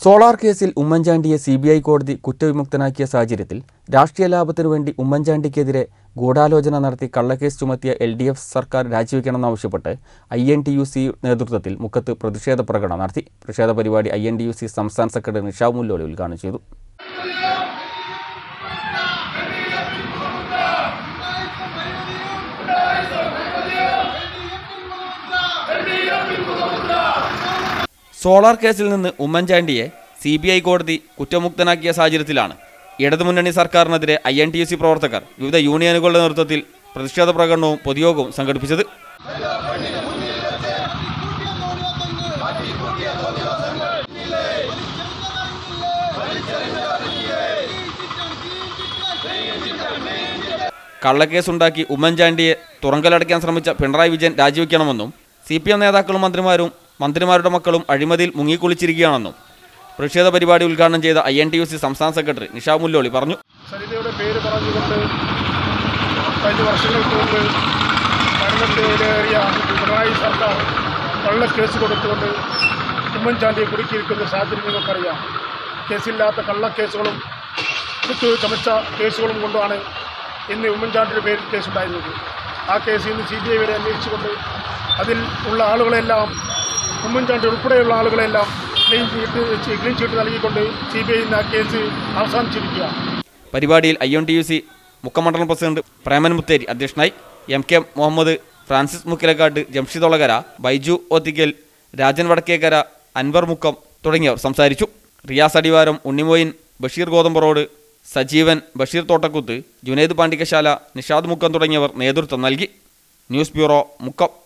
solar കേസിൽ ഉമ്മൻചാണ്ടിയെ C B I കോടതി കുറ്റവിമുക്തനാക്കിയ സാഹചര്യത്തിൽ രാഷ്ട്രീയ ലാഭത്തിനു വേണ്ടി ഉമ്മൻചാണ്ടിക്കെതിരെ ഗൂഢാലോചന നടത്തി കള്ളക്കേസ് ചുമത്തിയ എൽ ഡി എഫ് സർക്കാർ രാജിവെക്കണമെന്നാവശ്യപ്പെട്ട് I N T U C നേതൃത്വത്തിൽ മുക്കത്ത് പ്രതിഷേധ പ്രകടനം നടത്തി പ്രതിഷേധ പരിപാടി ഐ എൻ ടി യു സി സംസ്ഥാന സെക്രട്ടറി നിഷാവ് മുല്ലോളി ഉദ്ഘാടനം ചെയ്തു സോളാർ കേസിൽ നിന്ന് ഉമ്മൻചാണ്ടിയെ സി ബി ഐ കോടതി കുറ്റമുക്തനാക്കിയ സാഹചര്യത്തിലാണ് ഇടതുമുന്നണി സർക്കാരിനെതിരെ I N T U C പ്രവർത്തകർ വിവിധ യൂണിയനുകളുടെ നേതൃത്വത്തിൽ പ്രതിഷേധ പ്രകടനവും പൊതുയോഗവും സംഘടിപ്പിച്ചത് കള്ളക്കേസുണ്ടാക്കി ഉമ്മൻചാണ്ടിയെ തുറങ്കലടയ്ക്കാൻ ശ്രമിച്ച പിണറായി വിജയൻ രാജിവെക്കണമെന്നും സി പി എം നേതാക്കളും മന്ത്രിമാരും മന്ത്രിമാരുടെ മക്കളും അഴിമതിയിൽ മുങ്ങിക്കുളിച്ചിരിക്കുകയാണെന്നും പ്രതിഷേധ പരിപാടി ഉദ്ഘാടനം ചെയ്ത I N T U C സംസ്ഥാന സെക്രട്ടറി നിഷാ മുല്ലോളി പറഞ്ഞു സരിതയുടെ പേര് പറഞ്ഞുകൊണ്ട് കഴിഞ്ഞ വർഷങ്ങൾക്ക് മുമ്പ് ഭരണത്തിലേറിയ പിണറായി സർക്കാർ കള്ളക്കേസ് കൊടുത്തുകൊണ്ട് ഉമ്മൻചാണ്ടിയെ കുടുക്കിയിരിക്കുന്ന സാഹചര്യം നിങ്ങൾക്കറിയാം കേസില്ലാത്ത കള്ളക്കേസുകളും കുത്തു ചമച്ച കേസുകളും കൊണ്ടാണ് ഇന്ന് ഉമ്മൻചാണ്ടിയുടെ പേരിൽ കേസുണ്ടായിരുന്നത് ആ കേസ് ഇന്ന് സി ബി ഐ വരെ അന്വേഷിച്ചുകൊണ്ട് അതിൽ ഉള്ള ആളുകളെല്ലാം ഉമ്മൻചാണ്ടി ഉൾപ്പെടെയുള്ള ആളുകളെല്ലാം ക്ലീൻ ചീട്ട് ക്ലീൻ ചീട്ട് നൽകിക്കൊണ്ട് സി ബി ഐ ഇന്ന് ആ കേസ് അവസാനിച്ചിരിക്കുകയാണ് പരിപാടിയിൽ I N T U C മുക്കമണ്ഡലം പ്രസിഡന്റ് പ്രേമൻ മുത്തേരി അധ്യക്ഷനായി M K Muhammad Francis Mukkilakkattu Jamshid Olakara Baiju Othikkal Rajan Vadakkekkara Anwar Mukkam തുടങ്ങിയവർ സംസാരിച്ചു റിയാസ് അടിവാരം ഉണ്ണിമോയിൻ ബഷീർ ഗോതമ്പറോഡ് സജീവൻ ബഷീർ തോട്ടക്കുത്ത് ജുനൈദ് പാണ്ടിക്കശാല നിഷാദ് മുക്കം തുടങ്ങിയവർ നേതൃത്വം നൽകി ന്യൂസ് ബ്യൂറോ മുക്കം